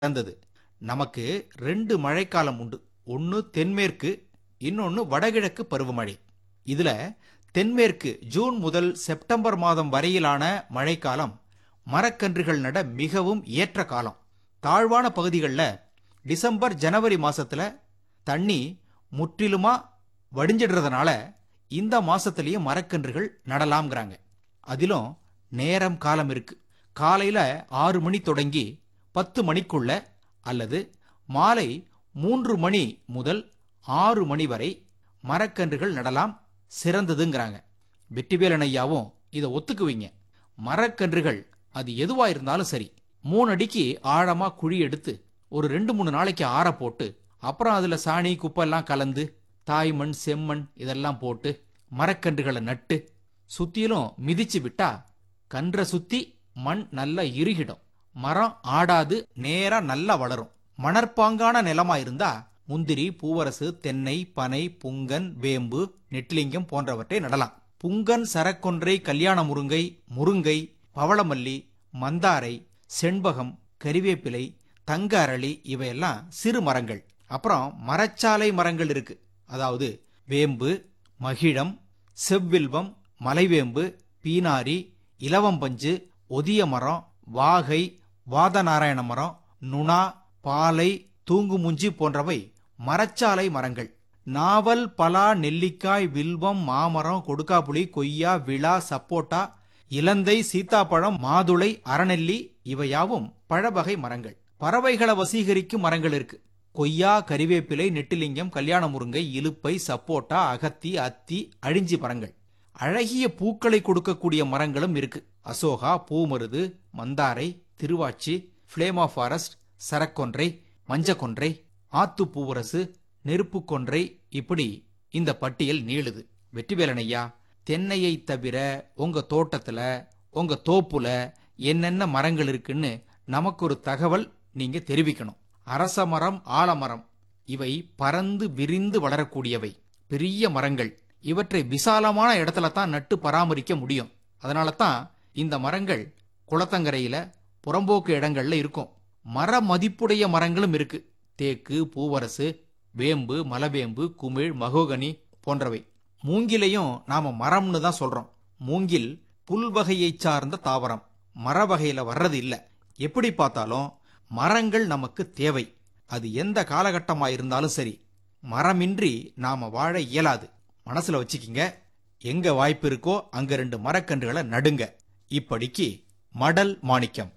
நடந்தது நமக்கு ரெண்டு மழைக்காலம் உண்டு ஒன்று தென்மேற்கு இன்னொன்று வடகிழக்கு பருவமழை இதுல தென்மேற்கு ஜூன் முதல் செப்டம்பர் மாதம் வரையிலான மழைக்காலம் மரக்கன்றுகள் நட மிகவும் ஏற்ற காலம் தாழ்வான பகுதிகளில் டிசம்பர் ஜனவரி மாசத்துல தண்ணி முற்றிலுமா வடிஞ்சிடுறதுனால இந்த மாசத்துலயும் மரக்கன்றுகள் நடலாம்ங்கிறாங்க அதிலும் நேரம் காலம் இருக்கு காலையில ஆறு மணி தொடங்கி பத்து மணிக்குள்ள அல்லது மாலை மூன்று மணி முதல் ஆறு மணி வரை மரக்கன்றுகள் நடலாம் சிறந்ததுங்கிறாங்க வெற்றிவேலன் ஐயாவும் இதை ஒத்துக்குவீங்க மரக்கன்றுகள் அது எதுவா இருந்தாலும் சரி மூணு அடிக்கு ஆழமா குழி எடுத்து ஒரு ரெண்டு மூணு நாளைக்கு ஆற போட்டு அப்புறம் அதுல சாணி குப்பெல்லாம் கலந்து தாய்மண் செம்மண் இதெல்லாம் போட்டு மரக்கன்றுகளை நட்டு சுத்திலும் மிதிச்சு விட்டா கன்றை சுத்தி மண் நல்லா இறுகிடும் மரம் ஆடாது நேரா நல்லா வளரும் மணற்பாங்கான நிலமா இருந்தா முந்திரி பூவரசு தென்னை பனை புங்கன் வேம்பு நெட்டிலிங்கம் போன்றவற்றை நடலாம் புங்கன் சரக்கொன்றை கல்யாண முருங்கை முருங்கை பவளமல்லி மந்தாரை செண்பகம் கறிவேப்பிலை தங்க அரளி இவையெல்லாம் சிறு மரங்கள் அப்புறம் மரச்சாலை மரங்கள் இருக்கு அதாவது வேம்பு மகிழம் செவ்வில்வம் மலைவேம்பு பீனாரி இலவம்பஞ்சு ஒதிய மரம் வாகை வாதநாராயண மரம் நுணா பாலை தூங்குமுஞ்சி போன்றவை மரச்சாலை மரங்கள் நாவல் பலா நெல்லிக்காய் வில்வம் மாமரம் கொடுக்காப்புளி கொய்யா விழா சப்போட்டா இலந்தை சீத்தாப்பழம் மாதுளை அறநெல்லி இவையாவும் பழவகை மரங்கள் பறவைகளை வசீகரிக்கும் மரங்கள் இருக்கு கொய்யா கறிவேப்பிலை நெட்டிலிங்கம் கல்யாண முருங்கை இலுப்பை சப்போட்டா அகத்தி அத்தி அழிஞ்சி மரங்கள் அழகிய பூக்களை கொடுக்கக்கூடிய மரங்களும் இருக்கு அசோகா பூமருது மந்தாரை திருவாச்சி ஃபிளேமா ஃபாரஸ்ட் சரக்கொன்றை மஞ்சக்கொன்றை ஆத்து பூவரசு நெருப்பு கொன்றை இப்படி இந்த பட்டியல் நீளுது வெற்றிவேலன் ஐயா தென்னையை தவிர உங்க தோட்டத்துல உங்க தோப்புல என்னென்ன மரங்கள் இருக்குன்னு நமக்கு ஒரு தகவல் நீங்க தெரிவிக்கணும் அரச மரம் ஆலமரம் இவை பறந்து விரிந்து வளரக்கூடியவை பெரிய மரங்கள் இவற்றை விசாலமான இடத்துல தான் நட்டு பராமரிக்க முடியும் அதனால தான் இந்த மரங்கள் குளத்தங்கரையில புறம்போக்கு இடங்கள்ல இருக்கும் மர மதிப்புடைய மரங்களும் இருக்கு தேக்கு பூவரசு வேம்பு மலவேம்பு குமிழ் மகோகனி போன்றவை மூங்கிலையும் நாம மரம்னு தான் சொல்றோம் மூங்கில் புல் வகையைச் சார்ந்த தாவரம் மர வகையில வர்றது இல்ல எப்படி பார்த்தாலும் மரங்கள் நமக்கு தேவை அது எந்த காலகட்டமா இருந்தாலும் சரி மரமின்றி நாம வாழ இயலாது மனசுல வச்சுக்கிங்க எங்க வாய்ப்பு இருக்கோ அங்க ரெண்டு மரக்கன்றுகளை நடுங்க இப்படிக்கு மடல் மாணிக்கம்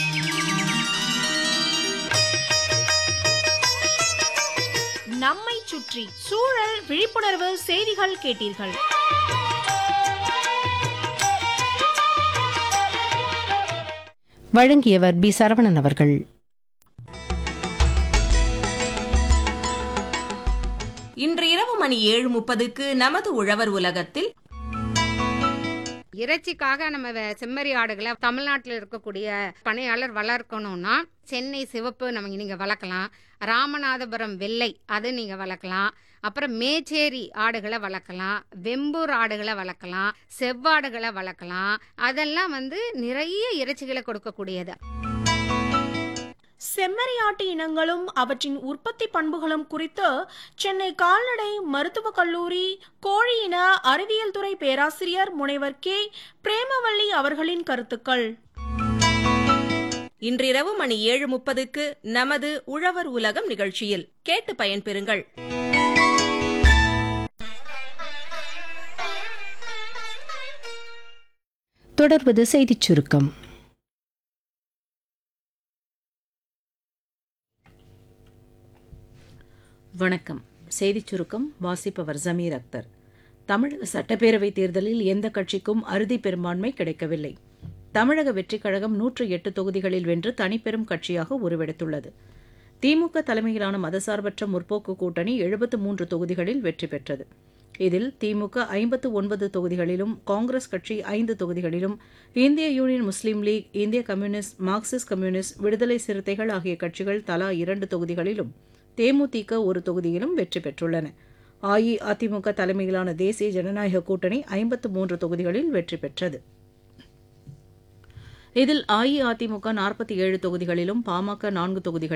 நம்மை சுற்றி சூழல் விழிப்புணர்வு செய்திகள் கேட்டீர்கள் வழங்கியவர் பி சரவணன் அவர்கள் இன்று இரவு மணி ஏழு முப்பதுக்கு நமது உழவர் உலகத்தில் இறைச்சிக்காக நம்ம வே- செம்மறி ஆடுகளை தமிழ்நாட்டில் இருக்கக்கூடிய பணியாளர் வளர்க்கணும்னா சென்னை சிவப்பு நம்ம நீங்கள் வளர்க்கலாம் ராமநாதபுரம் வெள்ளை அது நீங்கள் வளர்க்கலாம் அப்புறம் மேச்சேரி ஆடுகளை வளர்க்கலாம் வெம்பூர் ஆடுகளை வளர்க்கலாம் செவ்வாடுகளை வளர்க்கலாம் அதெல்லாம் வந்து நிறைய இறைச்சிகளை கொடுக்கக்கூடியது செம்மறியாட்டு இனங்களும் அவற்றின் உற்பத்தி பண்புகளும் குறித்து சென்னை கால்நடை மருத்துவக் கல்லூரி கோழி இன அறிவியல் துறை பேராசிரியர் முனைவர் கே பிரேமவள்ளி அவர்களின் கருத்துக்கள் இன்றிரவு மணி ஏழு முப்பதுக்கு நமது உழவர் உலகம் நிகழ்ச்சியில் கேட்டு பயன்பெறுங்கள் தொடர்வது செய்திச் சுருக்கம் வணக்கம் செய்திச் சுருக்கம் வாசிப்பவர் ஜமீர் அக்தர் தமிழக சட்டப்பேரவைத் தேர்தலில் எந்த கட்சிக்கும் அறுதி பெரும்பான்மை கிடைக்கவில்லை தமிழக வெற்றிக் கழகம் நூற்று எட்டு தொகுதிகளில் வென்று தனிப்பெரும் கட்சியாக உருவெடுத்துள்ளது திமுக தலைமையிலான மதசார்பற்ற முற்போக்கு கூட்டணி எழுபத்து மூன்று தொகுதிகளில் வெற்றி பெற்றது இதில் திமுக ஐம்பத்து ஒன்பது தொகுதிகளிலும் காங்கிரஸ் கட்சி ஐந்து தொகுதிகளிலும் இந்திய யூனியன் முஸ்லீம் லீக் இந்திய Communist Marxist Communist Viduthalai Siruthaigal ஆகிய கட்சிகள் தலா இரண்டு தொகுதிகளிலும் தேமுதிக ஒரு தொகுதியிலும் வெற்றி பெற்றுள்ளன அஇஅதிமுக தலைமையிலான தேசிய ஜனநாயக கூட்டணி ஐம்பத்து மூன்று தொகுதிகளில் வெற்றி பெற்றது இதில் அஇஅதிமுக நாற்பத்தி ஏழு தொகுதிகளிலும் பாமக நான்கு தொகுதிகளிலும்